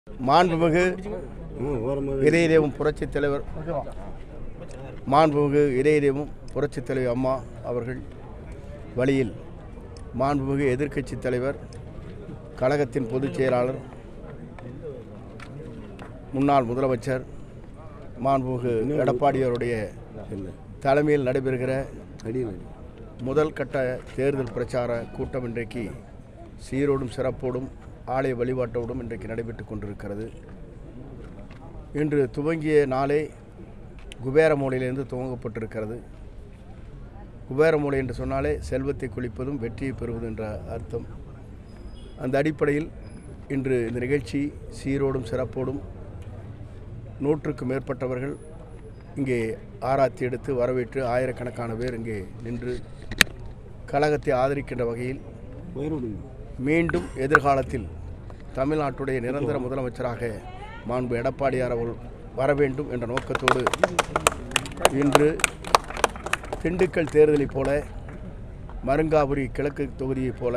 மாண்புமிகு இதயதேவம் புரட்சித் தலைவர் மாண்புமிகு இதயதேவம் புரட்சித் தலைவர் அம்மா அவர்கள் வழியில் மாண்புமிகு எதிர்க்கட்சித் தலைவர் கழகத்தின் பொதுச் செயலாளர் முன்னாள் முதலமைச்சர் மாண்புமிகு எடப்பாடியாருடைய தலைமையில் நடைபெறுகிற முதல் கட்ட தேர்தல் பிரச்சார கூட்டம் இன்றைக்கு சீரோடும் சிறப்போடும் ஆலய வழிபாட்டோடும் இன்றைக்கு நடைபெற்று கொண்டிருக்கிறது இன்று துவங்கிய நாளே குபேரமூலையிலிருந்து துவங்கப்பட்டிருக்கிறது குபேரமூலை என்று சொன்னாலே செல்வத்தை குளிப்பதும் வெற்றியை பெறுவது என்ற அர்த்தம் அந்த அடிப்படையில் இன்று இந்த நிகழ்ச்சி சீரோடும் சிறப்போடும் நூற்றுக்கு மேற்பட்டவர்கள் இங்கே ஆராய்ச்சி எடுத்து வரவேற்று ஆயிரக்கணக்கான பேர் இங்கே நின்று கழகத்தை ஆதரிக்கின்ற வகையில் மீண்டும் எதிர்காலத்தில் தமிழ்நாட்டுடைய நிரந்தர முதலமைச்சராக மாண்பு எடப்பாடியார் அவர்கள் வர வேண்டும் என்ற நோக்கத்தோடு இன்று திண்டுக்கல் தேர்தலைப் போல மருங்காபுரி கிழக்கு தொகுதியைப் போல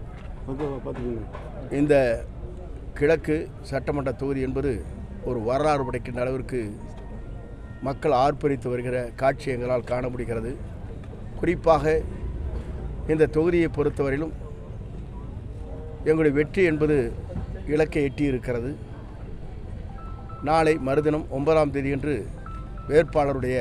இந்த கிழக்கு சட்டமன்ற தொகுதி என்பது ஒரு வரலாறு படைக்கின்ற அளவிற்கு மக்கள் ஆர்ப்பரித்து வருகிற காட்சி எங்களால் காண முடிகிறது குறிப்பாக இந்த தொகுதியை பொறுத்தவரையிலும் எங்களுடைய வெற்றி என்பது இலக்கை எட்டி இருக்கிறது நாளை மறுதினம் ஒன்பதாம் தேதியன்று வேட்பாளருடைய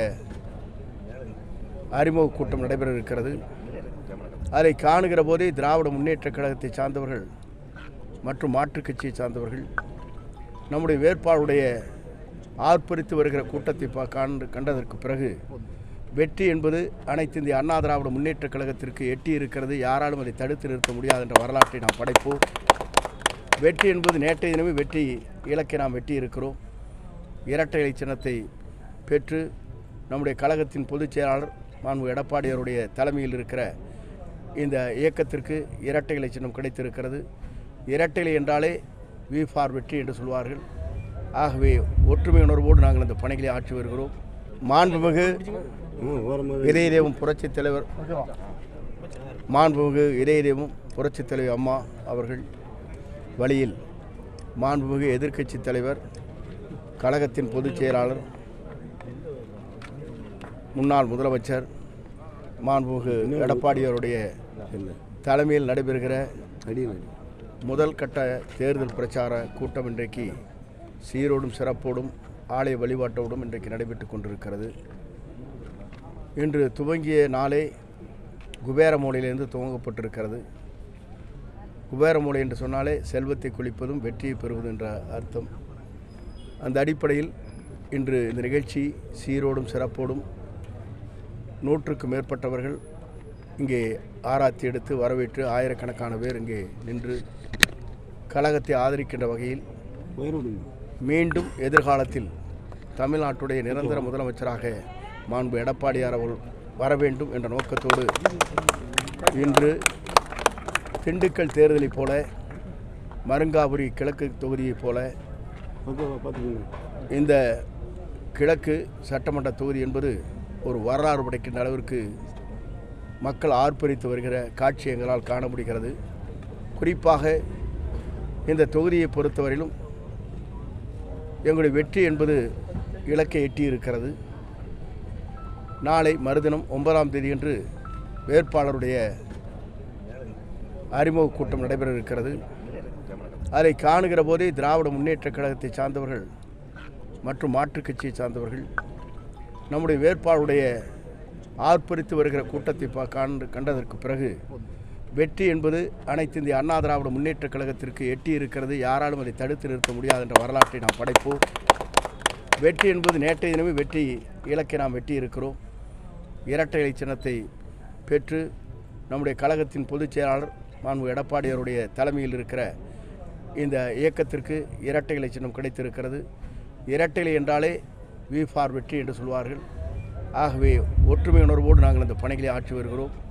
அறிமுக கூட்டம் நடைபெற இருக்கிறது அதை காணுகிற போதே திராவிட முன்னேற்றக் கழகத்தை சார்ந்தவர்கள் மற்றும் மாற்றுக் கட்சியை சார்ந்தவர்கள் நம்முடைய வேட்பாளருடைய ஆர்ப்பரித்து வருகிற கூட்டத்தை பா காண்டு கண்டதற்கு பிறகு வெற்றி என்பது அனைத்து இந்திய அண்ணா திராவிட முன்னேற்றக் கழகத்திற்கு எட்டி இருக்கிறது யாராலும் அதை தடுத்து நிறுத்த முடியாது என்ற வரலாற்றை நாம் படைப்போம் வெற்றி என்பது நேற்றைய தினமே வெற்றி இலக்கை நாம் வெட்டி இருக்கிறோம் இரட்டை இலை சின்னத்தை பெற்று நம்முடைய கழகத்தின் பொதுச் செயலாளர் மாண்பு எடப்பாடியாருடைய தலைமையில் இருக்கிற இந்த இயக்கத்திற்கு இரட்டை இலை சின்னம் கிடைத்திருக்கிறது இரட்டை இலை என்றாலே வி ஃபார் வெற்றி என்று சொல்வார்கள் ஆகவே ஒற்றுமை உணர்வோடு நாங்கள் இந்த பணிகளை ஆற்றி வருகிறோம் மாண்புமிகு இதயதேவம் புரட்சித் தலைவர் மாண்புமிகு இதயதேவம் புரட்சித் தலைவர் அம்மா அவர்கள் வழியில் மாண்புமிகு எதிர்க்கட்சித் தலைவர் கழகத்தின் பொதுச் செயலாளர் முன்னாள் முதலமைச்சர் மாண்புமிகு எடப்பாடியாருடைய தலைமையில் நடைபெறுகிற முதல் கட்ட தேர்தல் பிரச்சார கூட்டம் இன்றைக்கு சீரோடும் சிறப்போடும் ஆலய வழிபாட்டோடும் இன்றைக்கு நடைபெற்று கொண்டிருக்கிறது இன்று துவங்கிய நாளே குபேரமூலையிலிருந்து துவங்கப்பட்டிருக்கிறது குபேரமூலை என்று சொன்னாலே செல்வத்தை குளிப்பதும் வெற்றியை பெறுவது என்ற அர்த்தம் அந்த அடிப்படையில் இன்று இந்த நிகழ்ச்சி சீரோடும் சிறப்போடும் நூற்றுக்கு மேற்பட்டவர்கள் இங்கே ஆராய்ச்சி எடுத்து வரவேற்று ஆயிரக்கணக்கான பேர் இங்கே நின்று கழகத்தை ஆதரிக்கின்ற வகையில் மீண்டும் எதிர்காலத்தில் தமிழ்நாட்டுடைய நிரந்தர முதலமைச்சராக மாண்பு எடப்பாடியார் அவர்கள் வர வேண்டும் என்ற நோக்கத்தோடு இன்று திண்டுக்கல் தேர்தலைப் போல மருங்காபுரி கிழக்கு தொகுதியைப் போல இந்த கிழக்கு சட்டமன்ற தொகுதி என்பது ஒரு வரலாறு படைக்கின்ற அளவிற்கு மக்கள் ஆர்ப்பரித்து வருகிற காட்சி எங்களால் காண முடிகிறது குறிப்பாக இந்த தொகுதியை பொறுத்தவரையிலும் எங்களுடைய வெற்றி என்பது இலக்கை எட்டி இருக்கிறது நாளை மறுதினம் ஒன்பதாம் தேதியன்று வேட்பாளருடைய அறிமுக கூட்டம் நடைபெற இருக்கிறது அதை காணுகிற போதே திராவிட முன்னேற்றக் கழகத்தை சார்ந்தவர்கள் மற்றும் மாற்றுக் கட்சியை சார்ந்தவர்கள் நம்முடைய வேட்பாளருடைய ஆர்ப்பரித்து வருகிற கூட்டத்தை பா காண்டு கண்டதற்கு பிறகு வெற்றி என்பது அனைத்து இந்திய அண்ணா திராவிட முன்னேற்றக் கழகத்திற்கு எட்டி இருக்கிறது யாராலும் அதை தடுத்து நிறுத்த முடியாது என்ற வரலாற்றை நாம் படைப்போம் வெற்றி என்பது நேற்றைய தினமே வெற்றி இலக்கை நாம் வெட்டி இருக்கிறோம் இரட்டை இலை சின்னத்தை பெற்று நம்முடைய கழகத்தின் பொதுச் செயலாளர் மாண்பு எடப்பாடியாருடைய தலைமையில் இருக்கிற இந்த இயக்கத்திற்கு இரட்டை இலை சின்னம் கிடைத்திருக்கிறது இரட்டை இலை என்றாலே வி ஃபார் வெற்றி என்று சொல்வார்கள் ஆகவே ஒற்றுமை உணர்வோடு நாங்கள் இந்த பணிகளை ஆற்றி வருகிறோம்